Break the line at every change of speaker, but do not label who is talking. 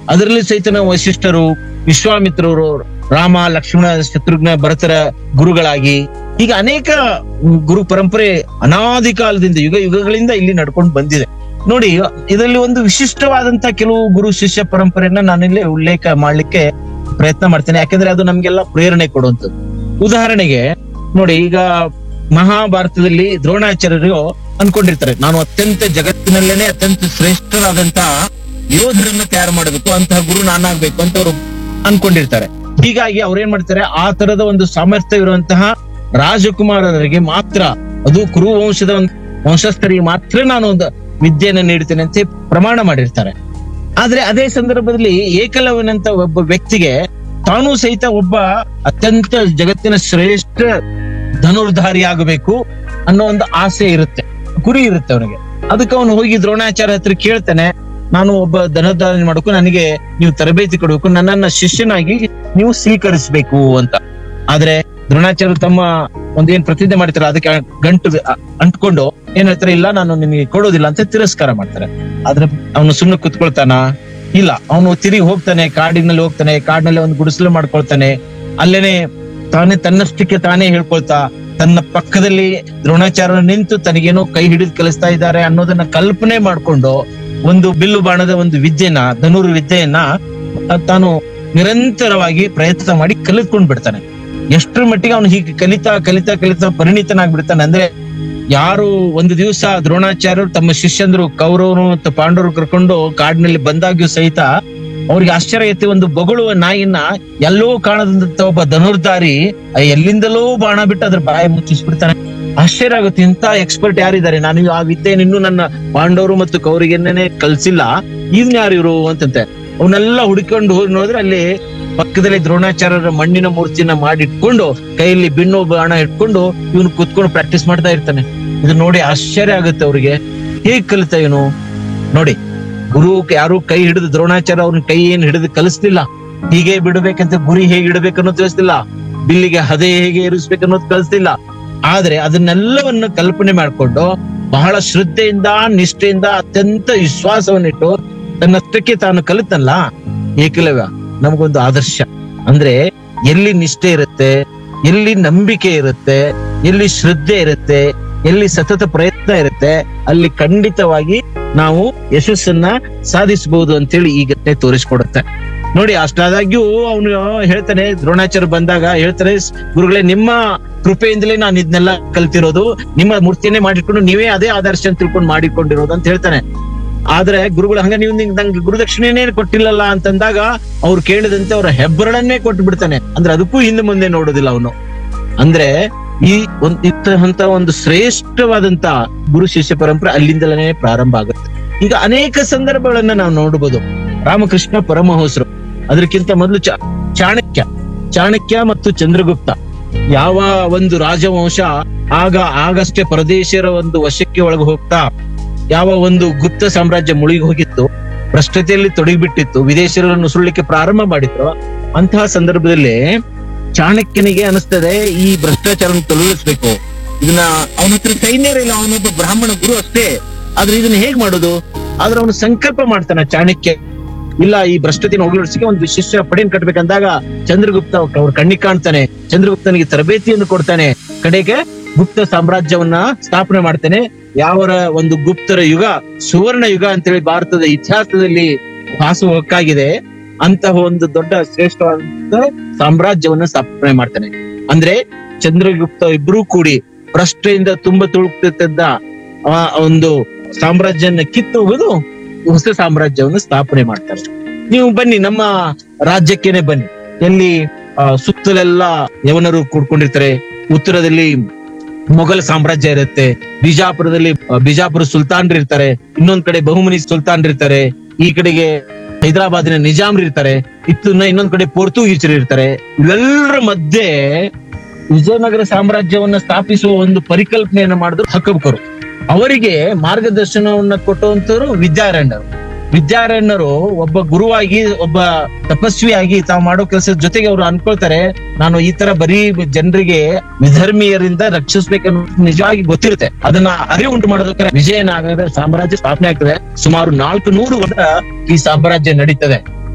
ಅದರಲ್ಲಿ ಸಹಿತ ವಶಿಷ್ಠರು ವಿಶ್ವಾಮಿತ್ರರು ರಾಮ ಲಕ್ಷ್ಮಣ ಶತ್ರುಘ್ನ ಭರತರ ಗುರುಗಳಾಗಿ ಈಗ ಅನೇಕ ಗುರು ಪರಂಪರೆ ಅನಾದಿ ಕಾಲದಿಂದ ಯುಗ ಯುಗಗಳಿಂದ ಇಲ್ಲಿ ನಡ್ಕೊಂಡು ಬಂದಿದೆ ನೋಡಿ ಇದರಲ್ಲಿ ಒಂದು ವಿಶಿಷ್ಟವಾದಂತ ಕೆಲವು ಗುರು ಶಿಷ್ಯ ಪರಂಪರೆಯನ್ನ ನಾನಿಲ್ಲಿ ಉಲ್ಲೇಖ ಮಾಡ್ಲಿಕ್ಕೆ ಪ್ರಯತ್ನ ಮಾಡ್ತೇನೆ ಯಾಕಂದ್ರೆ ಅದು ನಮ್ಗೆಲ್ಲ ಪ್ರೇರಣೆ ಕೊಡುವಂಥದ್ದು ಉದಾಹರಣೆಗೆ ನೋಡಿ ಈಗ ಮಹಾಭಾರತದಲ್ಲಿ ದ್ರೋಣಾಚಾರ್ಯರು ಅನ್ಕೊಂಡಿರ್ತಾರೆ ನಾನು ಅತ್ಯಂತ ಜಗತ್ತಿನಲ್ಲೇನೆ ಅತ್ಯಂತ ಶ್ರೇಷ್ಠರಾದಂತ ಯೋಧರನ್ನ ತಯಾರು ಮಾಡಬೇಕು ಅಂತಹ ಗುರು ನಾನಾಗ್ಬೇಕು ಅಂತ ಅವರು ಅನ್ಕೊಂಡಿರ್ತಾರೆ ಹೀಗಾಗಿ ಅವ್ರು ಏನ್ ಮಾಡ್ತಾರೆ ಆ ತರದ ಒಂದು ಸಾಮರ್ಥ್ಯ ಇರುವಂತಹ ರಾಜಕುಮಾರರಿಗೆ ಮಾತ್ರ ಅದು ಕುರು ವಂಶದ ಒಂದು ವಂಶಸ್ಥರಿಗೆ ಮಾತ್ರ ನಾನು ಒಂದು ವಿದ್ಯೆಯನ್ನ ನೀಡ್ತೇನೆ ಅಂತ ಪ್ರಮಾಣ ಮಾಡಿರ್ತಾರೆ ಆದ್ರೆ ಅದೇ ಸಂದರ್ಭದಲ್ಲಿ ಏಕಲವ್ಯನಂತ ಒಬ್ಬ ವ್ಯಕ್ತಿಗೆ ತಾನು ಸಹಿತ ಒಬ್ಬ ಅತ್ಯಂತ ಜಗತ್ತಿನ ಶ್ರೇಷ್ಠ ಧನುರ್ಧಾರಿ ಆಗಬೇಕು ಅನ್ನೋ ಒಂದು ಆಸೆ ಇರುತ್ತೆ ಗುರಿ ಇರುತ್ತೆ ಅವನಿಗೆ ಅದಕ್ಕೆ ಅವನು ಹೋಗಿ ದ್ರೋಣಾಚಾರ್ಯ ಹತ್ರ ಕೇಳ್ತಾನೆ ನಾನು ಒಬ್ಬ ಧನುರ್ಧಾರಿ ಮಾಡಬೇಕು ನನಗೆ ನೀವು ತರಬೇತಿ ಕೊಡಬೇಕು ನನ್ನನ್ನ ಶಿಷ್ಯನಾಗಿ ನೀವು ಸ್ವೀಕರಿಸಬೇಕು ಅಂತ ಆದ್ರೆ ದ್ರೋಣಾಚಾರ್ಯ ತಮ್ಮ ಒಂದೇನ್ ಪ್ರತಿಜ್ಞೆ ಮಾಡ್ತಾರೆ ಅದಕ್ಕೆ ಗಂಟು ಅ- ಅಂಟ್ಕೊಂಡು ಏನ್ ಹೇಳ್ತಾರೆ ಇಲ್ಲ ನಾನು ನಿಮಗೆ ಕೊಡೋದಿಲ್ಲ ಅಂತ ತಿರಸ್ಕಾರ ಮಾಡ್ತಾರೆ ಆದ್ರೆ ಅವನು ಸುಮ್ಮನೆ ಕುತ್ಕೊಳ್ತಾನ ಇಲ್ಲ ಅವನು ತಿರುಗಿ ಹೋಗ್ತಾನೆ ಕಾಡಿನಲ್ಲಿ ಹೋಗ್ತಾನೆ ಕಾಡಿನಲ್ಲಿ ಒಂದು ಗುಡಿಸಲು ಮಾಡ್ಕೊಳ್ತಾನೆ ಅಲ್ಲೇನೆ ತಾನೇ ತನ್ನಷ್ಟಕ್ಕೆ ತಾನೇ ಹೇಳ್ಕೊಳ್ತಾ ತನ್ನ ಪಕ್ಕದಲ್ಲಿ ದ್ರೋಣಾಚಾರ್ಯ ನಿಂತು ತನಗೇನೋ ಕೈ ಹಿಡಿದು ಕಲಿಸ್ತಾ ಇದ್ದಾರೆ ಅನ್ನೋದನ್ನ ಕಲ್ಪನೆ ಮಾಡ್ಕೊಂಡು ಒಂದು ಬಿಲ್ಲು ಬಾಣದ ಒಂದು ವಿದ್ಯೆನ ಧನುರ್ ವಿದ್ಯೆಯನ್ನ ಅಹ್, ತಾನು ನಿರಂತರವಾಗಿ ಪ್ರಯತ್ನ ಮಾಡಿ ಕಲಿತ್ಕೊಂಡ್ ಬಿಡ್ತಾನೆ ಎಷ್ಟರ ಮಟ್ಟಿಗೆ ಅವನು ಹೀಗೆ ಕಲಿತಾ ಕಲಿತಾ ಕಲಿತಾ ಪರಿಣಿತನಾಗ್ಬಿಡ್ತಾನೆ ಅಂದ್ರೆ ಯಾರು ಒಂದು ದಿವಸ ದ್ರೋಣಾಚಾರ್ಯರು ತಮ್ಮ ಶಿಷ್ಯಂದ್ರು ಕೌರವರು ಮತ್ತು ಪಾಂಡವರು ಕರ್ಕೊಂಡು ಕಾಡಿನಲ್ಲಿ ಬಂದಾಗ್ಯೂ ಸಹಿತ ಅವ್ರಿಗೆ ಆಶ್ಚರ್ಯ ಐತಿ ಒಂದು ಬೊಗಳುವ ನಾಯಿನ ಎಲ್ಲೋ ಕಾಣದಂತ ಒಬ್ಬ ಧನುರ್ಧಾರಿ ಆ ಎಲ್ಲಿಂದಲೋ ಬಾಣ ಬಿಟ್ಟು ಅದ್ರ ಬಾಯಿ ಮುಚ್ಚಿಸ್ಬಿಡ್ತಾನೆ ಆಶ್ಚರ್ಯ ಆಗುತ್ತೆ ಇಂತ ಎಕ್ಸ್ಪರ್ಟ್ ಯಾರಿದ್ದಾರೆ ನಾನು ಆ ವಿದ್ಯೆಯನ್ನು ಇನ್ನೂ ನನ್ನ ಪಾಂಡವರು ಮತ್ತು ಕೌರಿಗೆನ್ನೇ ಕಲ್ಸಿಲ್ಲ ಇವ್ನ ಯಾರು ಇವರು ಅಂತಂತೆ ಅವನ್ನೆಲ್ಲ ಹುಡುಕೊಂಡು ಹೋಗಿ ನೋಡಿದ್ರೆ ಅಲ್ಲಿ ಪಕ್ಕದಲ್ಲಿ ದ್ರೋಣಾಚಾರ್ಯರ ಮಣ್ಣಿನ ಮೂರ್ತಿಯನ್ನ ಮಾಡಿಟ್ಕೊಂಡು ಕೈಯಲ್ಲಿ ಬಿಣ್ಣು ಬಾಣ ಇಟ್ಕೊಂಡು ಇವನು ಕುತ್ಕೊಂಡು ಪ್ರಾಕ್ಟೀಸ್ ಮಾಡ್ತಾ ಇರ್ತಾನೆ ಇದು ನೋಡಿ ಆಶ್ಚರ್ಯ ಆಗುತ್ತೆ ಅವ್ರಿಗೆ ಹೇಗ್ ಕಲಿತ ಇವನು ನೋಡಿ ಗುರು ಯಾರು ಕೈ ಹಿಡಿದು ದ್ರೋಣಾಚಾರ್ಯ ಅವ್ರನ್ನ ಕೈ ಏನ್ ಹಿಡಿದು ಕಲಿಸ್ಲಿಲ್ಲ ಹೀಗೆ ಬಿಡಬೇಕಂತ ಗುರಿ ಹೇಗೆ ಇಡಬೇಕು ಅನ್ನೋದು ತಿಳಿಸ್ತಿಲ್ಲ ಬಿಲ್ಲಿಗೆ ಹದೆ ಹೇಗೆ ಇರಿಸ್ಬೇಕು ಅನ್ನೋದು ಕಲಿಸ್ತಿಲ್ಲ ಆದ್ರೆ ಅದನ್ನೆಲ್ಲವನ್ನು ಕಲ್ಪನೆ ಮಾಡ್ಕೊಂಡು ಬಹಳ ಶ್ರದ್ಧೆಯಿಂದ ನಿಷ್ಠೆಯಿಂದ ಅತ್ಯಂತ ವಿಶ್ವಾಸವನ್ನಿಟ್ಟು ತನ್ನಷ್ಟಕ್ಕೆ ತಾನು ಕಲಿತಲ್ಲ ಏಕಲವ್ಯ ನಮಗೊಂದು ಆದರ್ಶ ಅಂದ್ರೆ ಎಲ್ಲಿ ನಿಷ್ಠೆ ಇರುತ್ತೆ ಎಲ್ಲಿ ನಂಬಿಕೆ ಇರುತ್ತೆ ಎಲ್ಲಿ ಶ್ರದ್ಧೆ ಇರುತ್ತೆ ಎಲ್ಲಿ ಸತತ ಪ್ರಯತ್ನ ಇರುತ್ತೆ ಅಲ್ಲಿ ಖಂಡಿತವಾಗಿ ನಾವು ಯಶಸ್ಸನ್ನ ಸಾಧಿಸಬಹುದು ಅಂತೇಳಿ ಈ ಘಟನೆ ತೋರಿಸ್ಕೊಡುತ್ತೆ ನೋಡಿ ಅಷ್ಟಾದಾಗ್ಯೂ ಅವನು ಹೇಳ್ತಾನೆ ದ್ರೋಣಾಚಾರ್ಯ ಬಂದಾಗ ಹೇಳ್ತಾರೆ ಗುರುಗಳೇ ನಿಮ್ಮ ಕೃಪೆಯಿಂದಲೇ ನಾನು ಇದನ್ನೆಲ್ಲ ಕಲ್ತಿರೋದು ನಿಮ್ಮ ಮೂರ್ತಿಯನ್ನೇ ಮಾಡಿಕೊಂಡು ನೀವೇ ಅದೇ ಆದರ್ಶ ಅಂತ ತಿಳ್ಕೊಂಡು ಮಾಡಿಕೊಂಡಿರೋದು ಅಂತ ಹೇಳ್ತಾನೆ ಆದ್ರೆ ಗುರುಗಳು ಹಂಗ ನೀವು ನಿಂಗ್- ನಂಗೆ ಗುರುದಕ್ಷಿಣೆನೇ ಕೊಟ್ಟಿಲ್ಲಲ್ಲ ಅಂತಂದಾಗ ಅವ್ರು ಕೇಳಿದಂತೆ ಅವ್ರ ಹೆಬ್ಬರಳನ್ನೇ ಕೊಟ್ಟು ಬಿಡ್ತಾನೆ ಅಂದ್ರೆ ಅದಕ್ಕೂ ಹಿಂದೆ ಮುಂದೆ ನೋಡೋದಿಲ್ಲ ಅವನು ಅಂದ್ರೆ ಈ ಒಂದ್ ಇಂತಹ ಒಂದು ಶ್ರೇಷ್ಠವಾದಂತ ಗುರು ಶಿಷ್ಯ ಪರಂಪರೆ ಅಲ್ಲಿಂದಲೇ ಪ್ರಾರಂಭ ಆಗುತ್ತೆ ಈಗ ಅನೇಕ ಸಂದರ್ಭಗಳನ್ನ ನಾವು ನೋಡಬಹುದು ರಾಮಕೃಷ್ಣ ಪರಮಹಂಸರು ಅದಕ್ಕಿಂತ ಮೊದಲು ಚ- ಚಾಣಕ್ಯ ಚಾಣಕ್ಯ ಮತ್ತು ಚಂದ್ರಗುಪ್ತ ಯಾವ ಒಂದು ರಾಜವಂಶ ಆಗ ಆಗಷ್ಟೇ ಪರದೇಶಿಯರ ಒಂದು ವಶಕ್ಕೆ ಒಳಗೆ ಹೋಗ್ತಾ ಯಾವ ಒಂದು ಗುಪ್ತ ಸಾಮ್ರಾಜ್ಯ ಮುಳುಗಿ ಹೋಗಿತ್ತು ಭ್ರಷ್ಟತೆಯಲ್ಲಿ ತೊಡಗಿಬಿಟ್ಟಿತ್ತು ವಿದೇಶಿಯರನ್ನು ಸುಳ್ಳಿಕ್ಕೆ ಪ್ರಾರಂಭ ಮಾಡಿದ್ರು ಅಂತಹ ಸಂದರ್ಭದಲ್ಲಿ ಚಾಣಕ್ಯನಿಗೆ ಅನಿಸ್ತದೆ ಈ ಭ್ರಷ್ಟಾಚಾರ ತೊಲಗಿಸ್ಬೇಕು ಇದನ್ನ ಅವನ ಹತ್ರ ಸೈನ್ಯರಿಲ್ಲ ಅವನೊಬ್ಬ ಬ್ರಾಹ್ಮಣ ಗುರು ಅಷ್ಟೇ ಆದ್ರೆ ಇದನ್ನ ಹೇಗ್ ಮಾಡೋದು ಆದ್ರೆ ಅವನು ಸಂಕಲ್ಪ ಮಾಡ್ತಾನೆ ಚಾಣಕ್ಯ ಇಲ್ಲ ಈ ಭ್ರಷ್ಟತೆಯನ್ನು ಹೋಗಲಿಡಿಸಿಗೆ ಒಂದು ವಿಶಿಷ್ಟ ಪಡೆಯನ್ನು ಕಟ್ಟಬೇಕಂದಾಗ ಚಂದ್ರಗುಪ್ತ ಅವ್ರ ಕಣ್ಣಿಗೆ ಕಾಣ್ತಾನೆ ಚಂದ್ರಗುಪ್ತನಿಗೆ ತರಬೇತಿಯನ್ನು ಕೊಡ್ತಾನೆ ಕಡೆಗೆ ಗುಪ್ತ ಸಾಮ್ರಾಜ್ಯವನ್ನ ಸ್ಥಾಪನೆ ಮಾಡ್ತಾನೆ ಯಾವರ ಒಂದು ಗುಪ್ತರ ಯುಗ ಸುವರ್ಣ ಯುಗ ಅಂತೇಳಿ ಭಾರತದ ಇತಿಹಾಸದಲ್ಲಿ ಹಾಸು ಹೊಕ್ಕಾಗಿದೆ ಅಂತಹ ಒಂದು ದೊಡ್ಡ ಶ್ರೇಷ್ಠವಾದ ಸಾಮ್ರಾಜ್ಯವನ್ನ ಸ್ಥಾಪನೆ ಮಾಡ್ತಾನೆ ಅಂದ್ರೆ ಚಂದ್ರಗುಪ್ತ ಇಬ್ರು ಕೂಡಿ ಭ್ರಷ್ಟೆಯಿಂದ ತುಂಬ ತುಳುಕ್ತಿದ್ದ ಆ ಒಂದು ಸಾಮ್ರಾಜ್ಯನ ಕಿತ್ತು ಹೋಗುದು ಹೊಸ ಸಾಮ್ರಾಜ್ಯವನ್ನು ಸ್ಥಾಪನೆ ಮಾಡ್ತಾರೆ ನೀವು ಬನ್ನಿ ನಮ್ಮ ರಾಜ್ಯಕ್ಕೇನೆ ಬನ್ನಿ ಎಲ್ಲಿ ಆ, ಸುತ್ತಲೆಲ್ಲ ಯವನರು ಕೂಡ್ಕೊಂಡಿರ್ತಾರೆ ಉತ್ತರದಲ್ಲಿ ಮೊಘಲ್ ಸಾಮ್ರಾಜ್ಯ ಇರುತ್ತೆ ಬಿಜಾಪುರದಲ್ಲಿ ಆ, ಬಿಜಾಪುರ ಸುಲ್ತಾನ್ರು ಇರ್ತಾರೆ ಇನ್ನೊಂದ್ ಕಡೆ ಬಹುಮನಿ ಸುಲ್ತಾನ್ರು ಇರ್ತಾರೆ ಈ ಕಡೆಗೆ ಹೈದರಾಬಾದಿನ ನಿಜಾಮ್ರು ಇರ್ತಾರೆ ಇತ್ತು ಇನ್ನೊಂದ್ ಕಡೆ ಪೋರ್ತುಗೀಸರು ಇರ್ತಾರೆ ಇವೆಲ್ಲರ ಮಧ್ಯೆ ವಿಜಯನಗರ ಸಾಮ್ರಾಜ್ಯವನ್ನ ಸ್ಥಾಪಿಸುವ ಒಂದು ಪರಿಕಲ್ಪನೆಯನ್ನ ಮಾಡಿದ್ರು ಹಕ್ಕಬಕರು ಅವರಿಗೆ ಮಾರ್ಗದರ್ಶನವನ್ನ ಕೊಟ್ಟುವಂತವರು ವಿದ್ಯಾರಣ್ಯರು ವಿದ್ಯಾರಣ್ಯರು ಒಬ್ಬ ಗುರುವಾಗಿ ಒಬ್ಬ ತಪಸ್ವಿಯಾಗಿ ತಾವು ಮಾಡೋ ಕೆಲಸದ ಜೊತೆಗೆ ಅವರು ಅನ್ಕೊಳ್ತಾರೆ ನಾನು ಈ ತರ ಬರೀ ಜನರಿಗೆ ವಿಧರ್ಮೀಯರಿಂದ ರಕ್ಷಿಸ್ಬೇಕನ್ನೋ ನಿಜವಾಗಿ ಗೊತ್ತಿರುತ್ತೆ ಅದನ್ನ ಅರಿವು ಉಂಟು ಮಾಡೋದಕ್ಕೆ ವಿಜಯನಗರ ಸಾಮ್ರಾಜ್ಯ ಸ್ಥಾಪನೆ ಆಗ್ತದೆ ಸುಮಾರು ನಾಲ್ಕು ನೂರು ವರ್ಷ ಈ ಸಾಮ್ರಾಜ್ಯ ನಡೀತದೆ